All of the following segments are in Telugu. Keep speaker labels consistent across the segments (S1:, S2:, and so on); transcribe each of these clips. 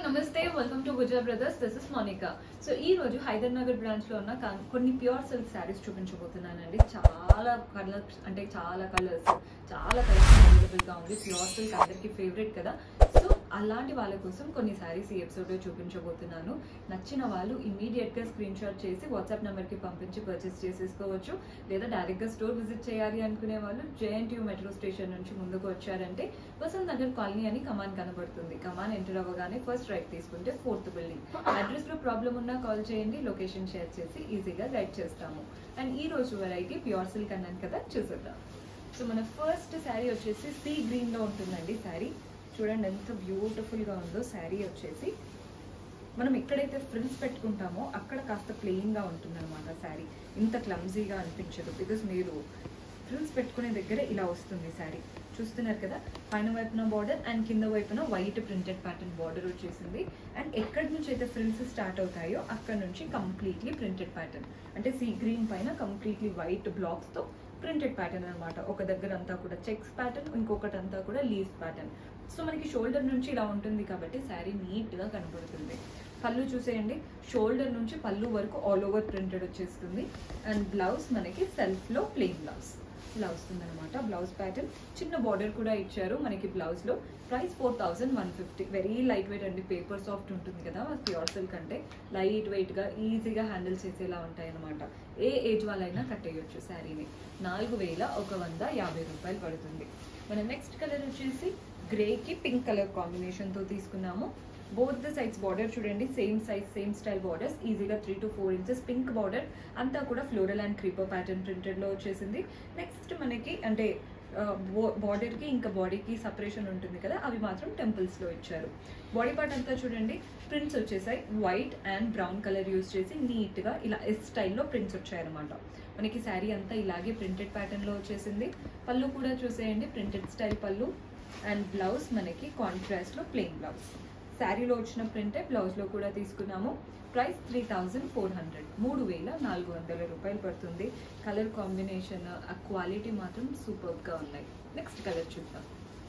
S1: నమస్తే వెల్కమ్ టు గుజరా brothers this is Monica so ఈ రోజు హైదర్ నగర్ బ్రాంచ్ లో ఉన్న కా- కొన్ని ప్యూర్ సిల్క్ శారీస్ చూపించబోతున్నానండి చాలా కలర్స్ అంటే చాలా కలర్స్ చాలా కలర్స్ అవైలబుల్ గా ఉంది ప్యూర్ సిల్క్ అందరికి ఫేవరెట్ కదా సో అలాంటి వాళ్ళ కోసం కొన్ని శారీస్ ఈ ఎపిసోడ్ లో చూపించబోతున్నాను నచ్చిన వాళ్ళు ఇమీడియట్ గా స్క్రీన్ షాట్ చేసి వాట్సాప్ నెంబర్ కి పంపించి పర్చేస్ చేసేసుకోవచ్చు లేదా డైరెక్ట్ గా స్టోర్ విజిట్ చేయాలి అనుకునే వాళ్ళు జేఎన్టీయూ మెట్రో స్టేషన్ నుంచి ముందుకు వచ్చారంటే వసంత్ నగర్ కాలనీ అని కమాన్ కనబడుతుంది కమాన్ ఎంటర్ అవ్వగానే ఫస్ట్ రైట్ తీసుకుంటే ఫోర్త్ బిల్డింగ్ అడ్రస్ లో ప్రాబ్లం ఉన్నా కాల్ చేయండి లొకేషన్ షేర్ చేసి ఈజీగా గైడ్ చేస్తాము అండ్ ఈ రోజు వెరైటీ ప్యూర్ సిల్క్ అన్నాను కదా చూసేద్దాం సో మన ఫస్ట్ శారీ వచ్చేసి సీ గ్రీన్ లో ఉంటుందండి శారీ చూడండి ఎంత బ్యూటిఫుల్ గా ఉందో శారీ వచ్చేసి మనం ఎక్కడైతే ఫ్రిల్స్ పెట్టుకుంటామో అక్కడ కాస్త ప్లెయిన్ గా ఉంటుంది అనమాట శారీ ఇంత క్లమ్జీగా అనిపించదు బికాస్ మీరు ఫ్రిల్స్ పెట్టుకునే దగ్గర ఇలా వస్తుంది శారీ చూస్తున్నారు కదా పైన వైపున బార్డర్ అండ్ కింద వైపున వైట్ ప్రింటెడ్ ప్యాటర్న్ బార్డర్ వచ్చేసింది అండ్ ఎక్కడి నుంచి అయితే ఫ్రిల్స్ స్టార్ట్ అవుతాయో అక్కడ నుంచి కంప్లీట్లీ ప్రింటెడ్ ప్యాటర్న్ అంటే సీ గ్రీన్ పైన కంప్లీట్లీ వైట్ బ్లాక్స్ తో ప్రింటెడ్ ప్యాటర్న్ అన్నమాట ఒక దగ్గర అంతా కూడా చెక్స్ ప్యాటర్న్ ఇంకొకటి అంతా కూడా లీవ్స్ ప్యాటర్న్ సో మనకి షోల్డర్ నుంచి ఇలా ఉంటుంది కాబట్టి శారీ నీట్ గా కనపడుతుంది పళ్ళు చూసేయండి షోల్డర్ నుంచి పళ్ళు వరకు ఆల్ ఓవర్ ప్రింటెడ్ వచ్చేస్తుంది అండ్ బ్లౌజ్ మనకి సెల్ఫ్ లో ప్లెయిన్ బ్లౌజ్ ఇలా వస్తుంది అనమాట బ్లౌజ్ ప్యాటర్న్ చిన్న బార్డర్ కూడా ఇచ్చారు మనకి బ్లౌజ్ లో price four thousand one fifty very light weight అండి పేపర్ సాఫ్ట్ ఉంటుంది కదా ప్యూర్ సిల్క్ అంటే లైట్ వెయిట్ గా ఈజీగా హ్యాండిల్ చేసేలా ఉంటాయి అనమాట ఏ ఏజ్ వాళ్ళైనా కట్టేయొచ్చు శారీని నాలుగు వేల ఒక వంద యాభై రూపాయలు పడుతుంది మన నెక్స్ట్ కలర్ వచ్చేసి గ్రేకి పింక్ కలర్ కాంబినేషన్ తో తీసుకున్నాము బోత్ ద సైడ్స్ బార్డర్ చూడండి same size same style borders ఈజీగా three to four inches pink border అంతా కూడా floral and creeper pattern printed లో వచ్చేసింది నెక్స్ట్ మనకి అంటే బార్డర్ కి ఇంకా బాడీకి సపరేషన్ ఉంటుంది కదా అవి మాత్రం టెంపుల్స్ లో ఇచ్చారు బాడీ పార్ట్ అంతా చూడండి ప్రింట్స్ వచ్చేసాయి white and brown colour use చేసి నీట్ గా ఇలా ఎస్ స్టైల్లో ప్రింట్స్ వచ్చాయన్నమాట మనకి శారీ అంతా ఇలాగే ప్రింటెడ్ ప్యాటర్న్ లో వచ్చేసింది పళ్ళు కూడా చూసేయండి ప్రింటెడ్ స్టైల్ పళ్ళు అండ్ బ్లౌజ్ మనకి కాంట్రాస్ట్ లో ప్లెయిన్ బ్లౌజ్ శారీలో వచ్చిన ప్రింటే బ్లౌజ్ లో కూడా తీసుకున్నాము price three thousand four hundred మూడు వేల నాలుగు వందల రూపాయలు పడుతుంది కలర్ కాంబినేషన్ ఆ క్వాలిటీ మాత్రం సూపర్ గా ఉన్నాయి నెక్స్ట్ కలర్ చూద్దాం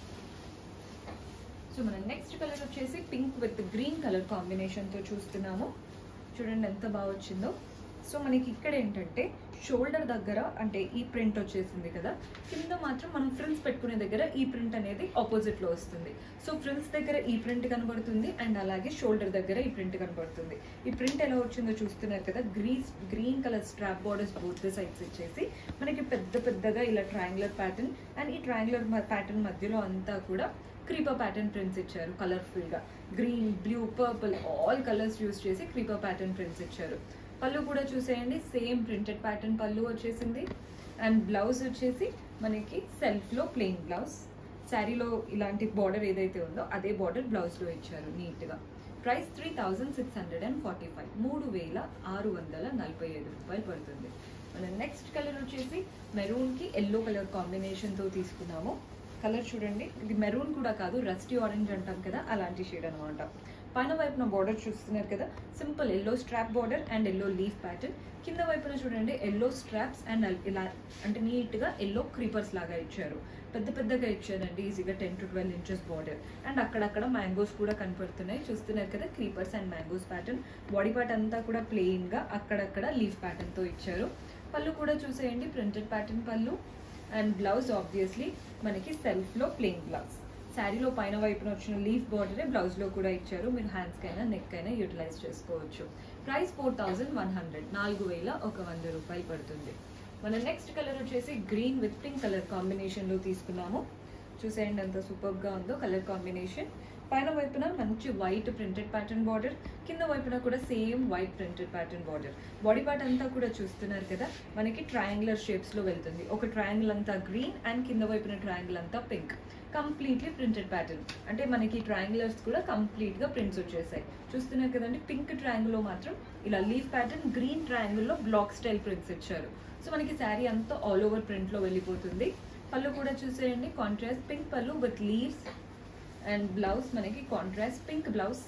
S1: సో మన నెక్స్ట్ కలర్ వచ్చేసి pink with green colour combination తో చూస్తున్నాము చూడండి ఎంత బాగా వచ్చిందో సో మనకి ఇక్కడ ఏంటంటే షోల్డర్ దగ్గర అంటే ఈ ప్రింట్ వచ్చేసింది కదా కింద మాత్రం మనం ఫ్రిల్స్ పెట్టుకునే దగ్గర ఈ ప్రింట్ అనేది ఆపోజిట్ లో వస్తుంది సో ఫ్రిల్స్ దగ్గర ఈ ప్రింట్ కనబడుతుంది అండ్ అలాగే షోల్డర్ దగ్గర ఈ ప్రింట్ కనబడుతుంది ఈ ప్రింట్ ఎలా వచ్చిందో చూస్తున్నారు కదా గ్రీస్ green colour strap borders both the sides ఇచ్చేసి మనకి పెద్ద పెద్దగా ఇలా ట్రయాంగులర్ ప్యాటర్న్ అండ్ ఈ ట్రయాంగులర్ ప్యాటర్న్ మధ్యలో అంతా కూడా క్రీపర్ ప్యాటర్న్ ప్రింట్స్ ఇచ్చారు కలర్ఫుల్ గా green blue purple all colours use చేసి క్రీపర్ ప్యాటర్న్ ప్రింట్స్ ఇచ్చారు పళ్ళు కూడా చూసేయండి సేమ్ ప్రింటెడ్ ప్యాటర్న్ పళ్ళు వచ్చేసింది అండ్ బ్లౌజ్ వచ్చేసి మనకి సెల్ఫ్ లో ప్లెయిన్ బ్లౌజ్ శారీలో ఇలాంటి బార్డర్ ఏదైతే ఉందో అదే బార్డర్ బ్లౌజ్ లో ఇచ్చారు నీట్ గా price three thousand six hundred and forty five మూడు వేల ఆరు వందల నలభై ఐదు రూపాయలు పడుతుంది మన నెక్స్ట్ కలర్ వచ్చేసి మెరూన్ కి ఎల్లో కలర్ కాంబినేషన్ తో తీసుకున్నాము కలర్ చూడండి ఇది మెరూన్ కూడా కాదు రస్టీ ఆరెంజ్ అంటాం కదా అలాంటి షేడ్ అనమాట పైన వైపున బార్డర్ చూస్తున్నారు కదా simple yellow strap border and yellow leaf pattern కింద వైపున చూడండి ఎల్లో స్ట్రాప్స్ అండ్ ఇలా అంటే నీట్ గా ఎల్లో క్రీపర్స్ లాగా ఇచ్చారు పెద్ద పెద్దగా ఇచ్చారండి ఈజీగా ten to twelve inches border and అక్కడక్కడ మ్యాంగోస్ కూడా కనపడుతున్నాయి చూస్తున్నారు కదా creepers and mangoes pattern body part అంతా కూడా ప్లెయిన్ గా అక్కడక్కడ లీఫ్ ప్యాటర్న్ తో ఇచ్చారు పళ్ళు కూడా చూసేయండి ప్రింటెడ్ ప్యాటర్న్ పళ్ళు అండ్ బ్లౌజ్ ఆబ్వియస్లీ మనకి సెల్ఫ్ లో ప్లెయిన్ బ్లౌజ్ శారీలో పైన వైపున వచ్చిన లీఫ్ బార్డరే బ్లౌజ్ లో కూడా ఇచ్చారు మీరు హ్యాండ్స్ కైనా నెక్ అయినా యూటిలైజ్ చేసుకోవచ్చు price four thousand one hundred నాలుగు వేల ఒక వంద రూపాయలు పడుతుంది మన నెక్స్ట్ కలర్ వచ్చేసి green with pink colour combination లో తీసుకున్నాము చూసేయండి ఎంత సూపర్ గా ఉందో కలర్ కాంబినేషన్ పైన వైపున మంచి వైట్ ప్రింటెడ్ ప్యాటర్న్ బార్డర్ కింద వైపున కూడా same white printed pattern border body part అంతా కూడా చూస్తున్నారు కదా మనకి ట్రయాంగులర్ షేప్స్ లో వెళ్తుంది ఒక ట్రయాంగిల్ అంతా గ్రీన్ అండ్ కింద వైపున ట్రయాంగిల్ అంతా పింక్ కంప్లీట్లీ ప్రింటెడ్ ప్యాటర్న్ అంటే మనకి ట్రయాంగులర్స్ కూడా కంప్లీట్ గా ప్రింట్స్ వచ్చేసాయి చూస్తున్నారు కదండి పింక్ ట్రయాంగిల్ లో మాత్రం ఇలా లీఫ్ ప్యాటర్న్ గ్రీన్ ట్రయాంగిల్ లో బ్లాక్ స్టైల్ ప్రింట్స్ ఇచ్చారు సో మనకి శారీ అంతా ఆల్ ఓవర్ ప్రింట్ లో వెళ్ళిపోతుంది పళ్ళు కూడా చూసేయండి కాంట్రాస్ట్ పింక్ పళ్ళు విత్ లీవ్స్ అండ్ బ్లౌజ్ మనకి కాంట్రాస్ట్ పింక్ బ్లౌజ్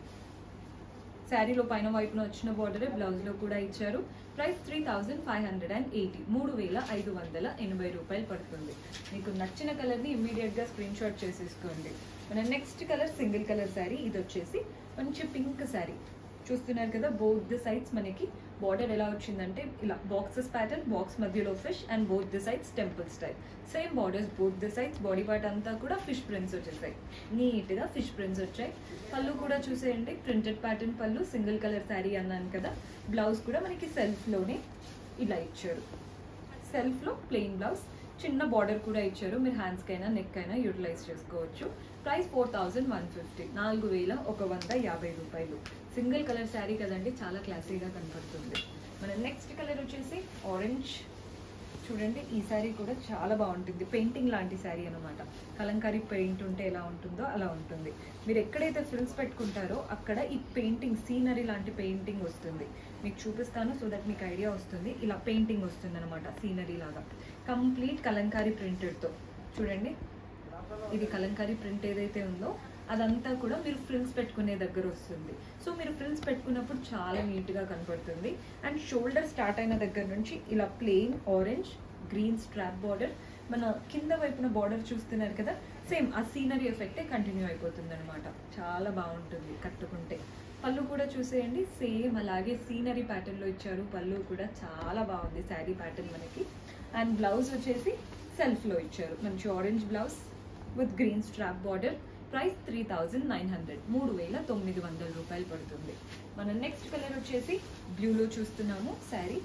S1: శారీలో పైన వైపున వచ్చిన బార్డర్ బ్లౌజ్ లో కూడా ఇచ్చారు price three thousand five hundred and eighty మూడు వేల ఐదు వందల ఎనభై రూపాయలు పడుతుంది మీకు నచ్చిన కలర్ని ఇమ్మీడియట్ గా స్క్రీన్ షాట్ చేసేసుకోండి మన next colour single colour sari ఇది వచ్చేసి మంచి పింక్ శారీ చూస్తున్నారు కదా బోత్ ది సైడ్స్ మనకి బార్డర్ ఎలా వచ్చిందంటే ఇలా బాక్సెస్ ప్యాటర్న్ బాక్స్ మధ్యలో fish and both the sides temple style same borders both the sides body part అంతా కూడా ఫిష్ ప్రింట్స్ వచ్చేసాయి నీట్గా ఫిష్ ప్రింట్స్ వచ్చాయి పళ్ళు కూడా చూసేయండి ప్రింటెడ్ ప్యాటర్న్ పళ్ళు సింగిల్ కలర్ శారీ అన్నాను కదా బ్లౌజ్ కూడా మనకి సెల్ఫ్లోనే ఇలా ఇచ్చారు సెల్ఫ్లో ప్లెయిన్ బ్లౌజ్ చిన్న బార్డర్ కూడా ఇచ్చారు మీరు హ్యాండ్స్కి అయినా నెక్ అయినా యూటిలైజ్ చేసుకోవచ్చు price four thousand one fifty నాలుగు వేల ఒక వంద యాభై రూపాయలు సింగిల్ కలర్ శారీ కదండి చాలా క్లాసీగా కనపడుతుంది మన నెక్స్ట్ కలర్ వచ్చేసి ఆరెంజ్ చూడండి ఈ శారీ కూడా చాలా బాగుంటుంది పెయింటింగ్ లాంటి శారీ అనమాట కలంకారీ పెయింట్ ఉంటే ఎలా ఉంటుందో అలా ఉంటుంది మీరు ఎక్కడైతే ఫ్రిల్స్ పెట్టుకుంటారో అక్కడ ఈ పెయింటింగ్ సీనరీ లాంటి పెయింటింగ్ వస్తుంది మీకు చూపిస్తాను సో దట్ మీకు ఐడియా వస్తుంది ఇలా పెయింటింగ్ వస్తుంది అనమాట సీనరీ లాగా కంప్లీట్ కలంకారీ ప్రింటెడ్తో చూడండి ఇది కలంకారీ ప్రింట్ ఏదైతే ఉందో అదంతా కూడా మీరు ఫ్రిల్స్ పెట్టుకునే దగ్గర వస్తుంది సో మీరు ఫ్రిల్స్ పెట్టుకున్నప్పుడు చాలా నీట్గా కనపడుతుంది అండ్ షోల్డర్ స్టార్ట్ అయిన దగ్గర నుంచి ఇలా plain orange green strap border మన కింద వైపున బార్డర్ చూస్తున్నారు కదా సేమ్ ఆ సీనరీ ఎఫెక్టే కంటిన్యూ అయిపోతుంది అనమాట చాలా బాగుంటుంది కట్టుకుంటే పళ్ళు కూడా చూసేయండి సేమ్ అలాగే సీనరీ ప్యాటర్న్లో ఇచ్చారు పళ్ళు కూడా చాలా బాగుంది శారీ ప్యాటర్న్ మనకి అండ్ బ్లౌజ్ వచ్చేసి సెల్ఫ్లో ఇచ్చారు మంచి orange blouse with green strap border price three thousand nine hundred మూడు వేల తొమ్మిది వందల రూపాయలు పడుతుంది మన నెక్స్ట్ కలర్ వచ్చేసి బ్లూలో చూస్తున్నాము శారీ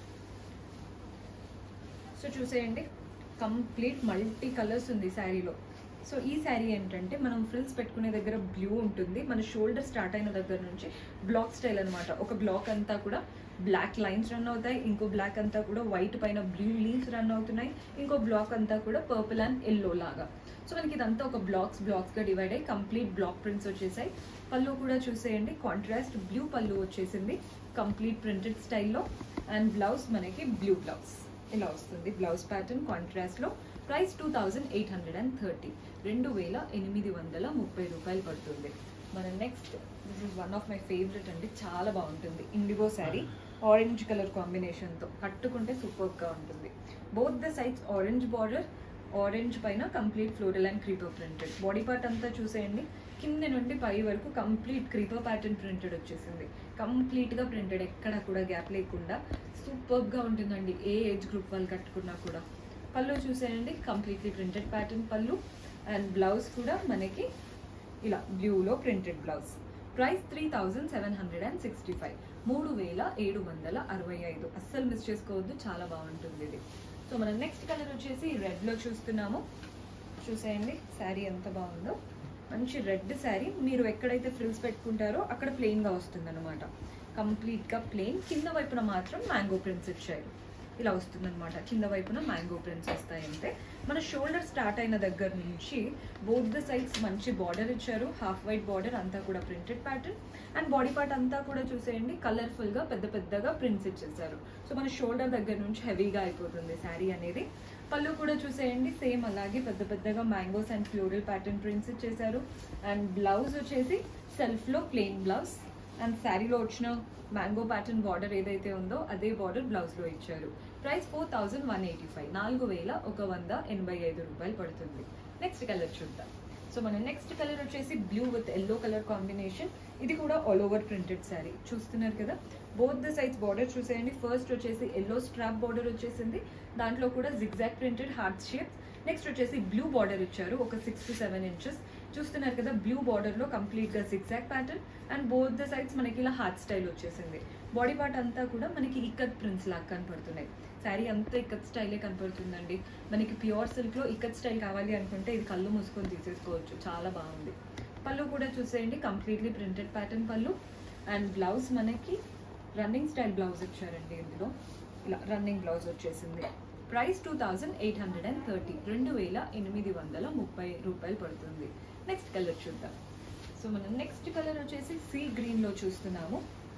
S1: సో చూసేయండి కంప్లీట్ మల్టీ కలర్స్ ఉంది శారీలో సో ఈ శారీ ఏంటంటే మనం ఫ్రిల్స్ పెట్టుకునే దగ్గర బ్లూ ఉంటుంది మన షోల్డర్ స్టార్ట్ అయిన దగ్గర నుంచి బ్లాక్ స్టైల్ అనమాట ఒక బ్లాక్ అంతా కూడా బ్లాక్ లైన్స్ రన్ అవుతాయి ఇంకో బ్లాక్ అంతా కూడా వైట్ పైన బ్లూ లీవ్స్ రన్ అవుతున్నాయి ఇంకో బ్లాక్ అంతా కూడా పర్పుల్ అండ్ ఎల్లో లాగా సో మనకి ఇదంతా ఒక బ్లాక్స్ బ్లాక్స్గా డివైడ్ అయ్యి కంప్లీట్ బ్లాక్ ప్రింట్స్ వచ్చేసాయి పళ్ళు కూడా చూసేయండి కాంట్రాస్ట్ బ్లూ పళ్ళు వచ్చేసింది కంప్లీట్ ప్రింటెడ్ స్టైల్లో అండ్ బ్లౌజ్ మనకి బ్లూ బ్లౌజ్ ఇలా వస్తుంది బ్లౌజ్ ప్యాటర్న్ కాంట్రాస్ట్లో price two thousand eight hundred and thirty రెండు వేల ఎనిమిది వందల ముప్పై రూపాయలు పడుతుంది మన next this is one of my favourite అండి చాలా బాగుంటుంది ఇండిగో శారీ ఆరెంజ్ కలర్ కాంబినేషన్తో కట్టుకుంటే సూపర్గా ఉంటుంది both the sides orange border orange పైన complete floral and creeper printed body part అంతా చూసేయండి కింద నుండి పై వరకు కంప్లీట్ క్రీపర్ ప్యాటర్న్ ప్రింటెడ్ వచ్చేసింది కంప్లీట్గా ప్రింటెడ్ ఎక్కడ కూడా గ్యాప్ లేకుండా సూపర్గా ఉంటుందండి ఏ ఏజ్ గ్రూప్ వాళ్ళు కట్టుకున్నా కూడా పళ్ళు చూసేయండి కంప్లీట్లీ ప్రింటెడ్ ప్యాటర్న్ పళ్ళు అండ్ బ్లౌజ్ కూడా మనకి ఇలా బ్లూలో printed blouse price three thousand seven hundred and sixty five మూడు వేల ఏడు వందల అరవై ఐదు అస్సలు మిస్ చేసుకోవద్దు చాలా బాగుంటుంది ఇది సో మనం నెక్స్ట్ కలర్ వచ్చేసి రెడ్లో చూస్తున్నాము చూసేయండి శారీ ఎంత బాగుందో మంచి రెడ్ శారీ మీరు ఎక్కడైతే ఫ్రిల్స్ పెట్టుకుంటారో అక్కడ ప్లెయిన్గా వస్తుంది అనమాట కంప్లీట్గా ప్లెయిన్ కింద వైపున మాత్రం మ్యాంగో ప్రింట్స్ ఇచ్చారు ఇలా వస్తుందన్నమాట కింద వైపున మ్యాంగో ప్రింట్స్ వస్తాయి అంతే మన షోల్డర్ స్టార్ట్ అయిన దగ్గర నుంచి బోత్ ద సైడ్స్ మంచి బార్డర్ ఇచ్చారు హాఫ్ వైట్ బార్డర్ అంతా కూడా printed pattern and body part అంతా కూడా చూసేయండి కలర్ఫుల్గా పెద్ద పెద్దగా ప్రింట్స్ ఇచ్చేసారు సో మన షోల్డర్ దగ్గర నుంచి హెవీగా అయిపోతుంది శారీ అనేది పళ్ళు కూడా చూసేయండి సేమ్ అలాగే పెద్ద పెద్దగా mangoes and floral pattern prints ఇచ్చేసారు అండ్ బ్లౌజ్ వచ్చేసి సెల్ఫ్లో ప్లెయిన్ బ్లౌజ్ అండ్ శారీలో వచ్చిన మ్యాంగో ప్యాటర్న్ బార్డర్ ఏదైతే ఉందో అదే బార్డర్ బ్లౌజ్లో ఇచ్చారు price four thousand one eighty five నాలుగు వేల ఒక వంద ఎనభై ఐదు రూపాయలు పడుతుంది నెక్స్ట్ కలర్ చూద్దాం సో మన నెక్స్ట్ కలర్ వచ్చేసి blue with yellow colour combination ఇది కూడా ఆల్ ఓవర్ ప్రింటెడ్ శారీ చూస్తున్నారు కదా బోత్ ద సైడ్స్ బార్డర్ చూసేయండి ఫస్ట్ వచ్చేసి ఎల్లో స్ట్రాప్ బార్డర్ వచ్చేసింది దాంట్లో కూడా zigzag printed heart shape next వచ్చేసి బ్లూ బార్డర్ ఇచ్చారు ఒక సిక్స్ టు సెవెన్ ఇంచెస్ చూస్తున్నారు కదా బ్లూ బార్డర్లో కంప్లీట్గా zigzag pattern and both the sides మనకి ఇలా హార్ట్ స్టైల్ వచ్చేసింది బాడీ పార్ట్ అంతా కూడా మనకి ఇక్కత్ ప్రింట్స్ లాగా కనపడుతున్నాయి శారీ అంతా ఇక్కత్ స్టైలే కనపడుతుందండి మనకి ప్యూర్ సిల్క్లో ఇక్కత్ స్టైల్ కావాలి అనుకుంటే ఇది కళ్ళు మూసుకొని తీసేసుకోవచ్చు చాలా బాగుంది పళ్ళు కూడా చూసేయండి కంప్లీట్లీ ప్రింటెడ్ ప్యాటర్న్ పళ్ళు అండ్ బ్లౌజ్ మనకి రన్నింగ్ స్టైల్ బ్లౌజ్ ఇచ్చారండి ఇందులో ఇలా రన్నింగ్ బ్లౌజ్ వచ్చేసింది price two thousand eight hundred and thirty రెండు వేల ఎనిమిది వందల ముప్పై రూపాయలు పడుతుంది నెక్స్ట్ కలర్ చూద్దాం సో మనం నెక్స్ట్ కలర్ వచ్చేసి సీ గ్రీన్లో చూస్తున్నాము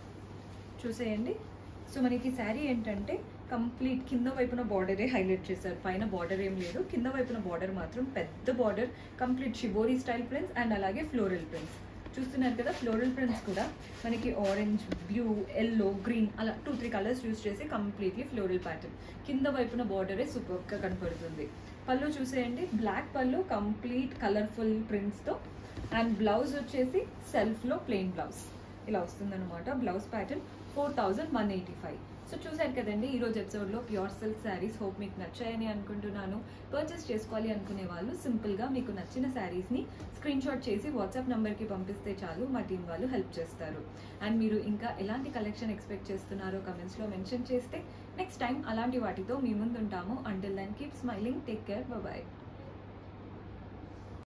S1: చూసేయండి సో మనకి శారీ ఏంటంటే కంప్లీట్ కింద వైపున బార్డరే హైలైట్ చేశారు పైన బార్డర్ ఏం లేదు కింద వైపున బార్డర్ మాత్రం పెద్ద border complete shibori style prints and అలాగే ఫ్లోరల్ ప్రింట్స్ చూస్తున్నారు కదా ఫ్లోరల్ ప్రింట్స్ కూడా మనకి ఆరెంజ్ బ్లూ ఎల్లో గ్రీన్ అలా టూ త్రీ కలర్స్ యూస్ చేసి కంప్లీట్లీ ఫ్లోరల్ ప్యాటర్న్ కింద వైపున బార్డరే సూపర్గా కనపడుతుంది పళ్ళు చూసేయండి బ్లాక్ పళ్ళు కంప్లీట్ కలర్ఫుల్ ప్రింట్స్తో అండ్ బ్లౌజ్ వచ్చేసి సెల్ఫ్లో ప్లెయిన్ బ్లౌజ్ ఇలా వస్తుందన్నమాట blouse pattern four thousand one eighty five so చూసారు కదండి ఈ రోజు ఎపిసోడ్లో ప్యూర్ సిల్క్ శారీస్ హోప్ మీకు నచ్చాయని అనుకుంటున్నాను పర్చేస్ చేసుకోవాలి అనుకునే వాళ్ళు సింపుల్గా మీకు నచ్చిన శారీస్ని స్క్రీన్ షాట్ చేసి వాట్సాప్ నెంబర్కి పంపిస్తే చాలు మా టీం వాళ్ళు హెల్ప్ చేస్తారు అండ్ మీరు ఇంకా ఎలాంటి కలెక్షన్ ఎక్స్పెక్ట్ చేస్తున్నారో కమెంట్స్లో మెన్షన్ చేస్తే నెక్స్ట్ టైం అలాంటి వాటితో మీ ముందు ఉంటాము until then keep smiling take care bye